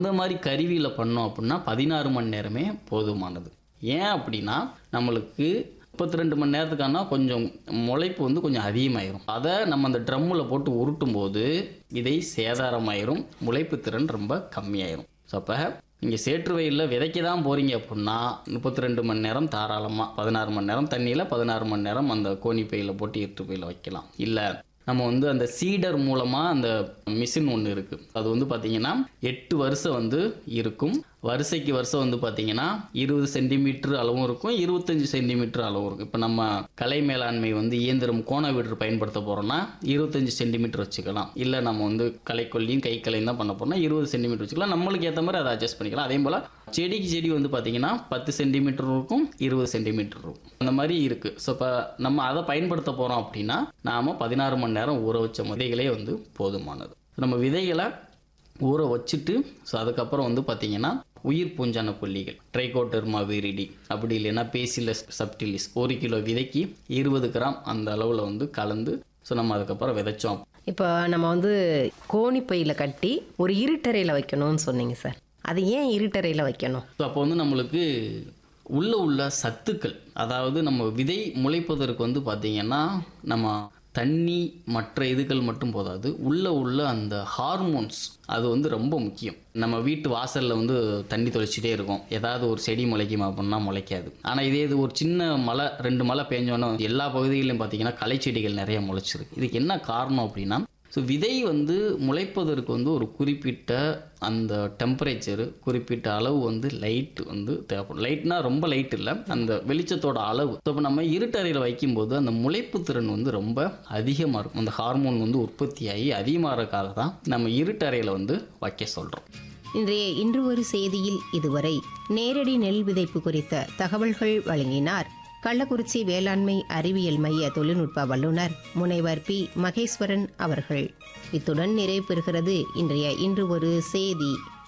இந்த மாதிரி கருவியில் பண்ணோம் அப்படின்னா பதினாறு மணி நேரமே போதுமானது ஏன் அப்படின்னா நம்மளுக்கு முப்பத்தி ரெண்டு மணி நேரத்துக்கான கொஞ்சம் முளைப்பு வந்து கொஞ்சம் அதிகமாயிரும் அதை நம்ம அந்த ட்ரம்மில் போட்டு உருட்டும் போது விதை சேதாரமாயிரும் முளைப்பு திறன் ரொம்ப கம்மியாயிரும் ஸோ அப்போ நீங்கள் சேற்று வயலில் விதைக்க தான் போகிறீங்க அப்படின்னா முப்பத்தி ரெண்டு மணி நேரம் தாராளமாக பதினாறு மணி நேரம் தண்ணியில் பதினாறு மணி நேரம் அந்த கோணி பையில் போட்டு இருட்டு பையில் வைக்கலாம் இல்லை நம்ம வந்து அந்த சீடர் மூலமாக அந்த மிஷின் ஒன்று இருக்குது அது வந்து பார்த்திங்கன்னா எட்டு வருஷம் வந்து இருக்கும் வரிசைக்கு வருஷம் வந்து பார்த்தீங்கன்னா இருபது சென்டிமீட்டர் அளவும் இருக்கும் இருபத்தஞ்சு சென்டிமீட்டர் அளவும் இருக்கும் இப்போ நம்ம கலை மேலாண்மை வந்து இயந்திரம் கோண வீடு பயன்படுத்த போகிறோம்னா இருபத்தஞ்சு சென்டிமீட்டர் வச்சுக்கலாம் இல்லை நம்ம வந்து களைக்கொல்லியும் கை கலையும் தான் பண்ண போறோம்னா இருபது சென்டிமீட்டர் வச்சுக்கலாம் நம்மளுக்கு ஏற்ற மாதிரி அதை அட்ஜஸ்ட் பண்ணிக்கலாம் அதே போல் செடிக்கு செடி வந்து பார்த்தீங்கன்னா பத்து சென்டிமீட்டர் இருக்கும் இருபது சென்டிமீட்டர் இருக்கும் அந்த மாதிரி இருக்குது ஸோ இப்போ நம்ம அதை பயன்படுத்த போகிறோம் அப்படின்னா நாம் பதினாறு மணி நேரம் ஊற வச்ச விதைகளே வந்து போதுமானது நம்ம விதைகளை ஊற வச்சுட்டு ஸோ அதுக்கப்புறம் வந்து பார்த்தீங்கன்னா உயிர் பூஞ்சான கொல்லிகள் ட்ரைகோட்டர்மா விரிடி அப்படி இல்லைன்னா பேசிலஸ் சப்டிலிஸ் ஒரு கிலோ விதைக்கு இருபது கிராம் அந்த அளவில் வந்து கலந்து ஸோ நம்ம அதுக்கப்புறம் விதைச்சோம் இப்போ நம்ம வந்து கோணிப்பையில் கட்டி ஒரு இருட்டறையில் வைக்கணும்னு சொன்னீங்க சார் அது ஏன் இருட்டறையில் வைக்கணும் ஸோ அப்போ வந்து நம்மளுக்கு உள்ள உள்ள சத்துக்கள் அதாவது நம்ம விதை முளைப்பதற்கு வந்து பார்த்திங்கன்னா நம்ம தண்ணி மற்ற இதுகள் மட்டும் போதாது உள்ள உள்ள அந்த ஹார்மோன்ஸ் அது வந்து ரொம்ப முக்கியம் நம்ம வீட்டு வாசலில் வந்து தண்ணி தொளிச்சிட்டே இருக்கும் ஏதாவது ஒரு செடி முளைக்குமா அப்படின்னா முளைக்காது ஆனால் இதே இது ஒரு சின்ன மழை ரெண்டு மழை பெஞ்சோன்னே எல்லா பகுதிகளிலும் பார்த்தீங்கன்னா களை செடிகள் நிறைய முளைச்சிருக்கு இதுக்கு என்ன காரணம் அப்படின்னா ஸோ விதை வந்து முளைப்பதற்கு வந்து ஒரு குறிப்பிட்ட அந்த டெம்பரேச்சரு குறிப்பிட்ட அளவு வந்து லைட் வந்து தேவைப்படும் லைட்னா ரொம்ப லைட் இல்லை அந்த வெளிச்சத்தோட அளவு ஸோ இப்போ நம்ம இருட்டறையில் வைக்கும்போது அந்த முளைப்பு திறன் வந்து ரொம்ப அதிகமாக இருக்கும் அந்த ஹார்மோன் வந்து உற்பத்தியாகி அதிகமாகறதுக்காக தான் நம்ம இருட்டறையில் வந்து வைக்க சொல்கிறோம் இன்றைய இன்று ஒரு செய்தியில் இதுவரை நேரடி நெல் விதைப்பு குறித்த தகவல்கள் வழங்கினார் கள்ளக்குறிச்சி வேளாண்மை அறிவியல் மைய தொழில்நுட்ப வல்லுநர் முனைவர் பி மகேஸ்வரன் அவர்கள் இத்துடன் நிறைவு பெறுகிறது இன்றைய இன்று ஒரு செய்தி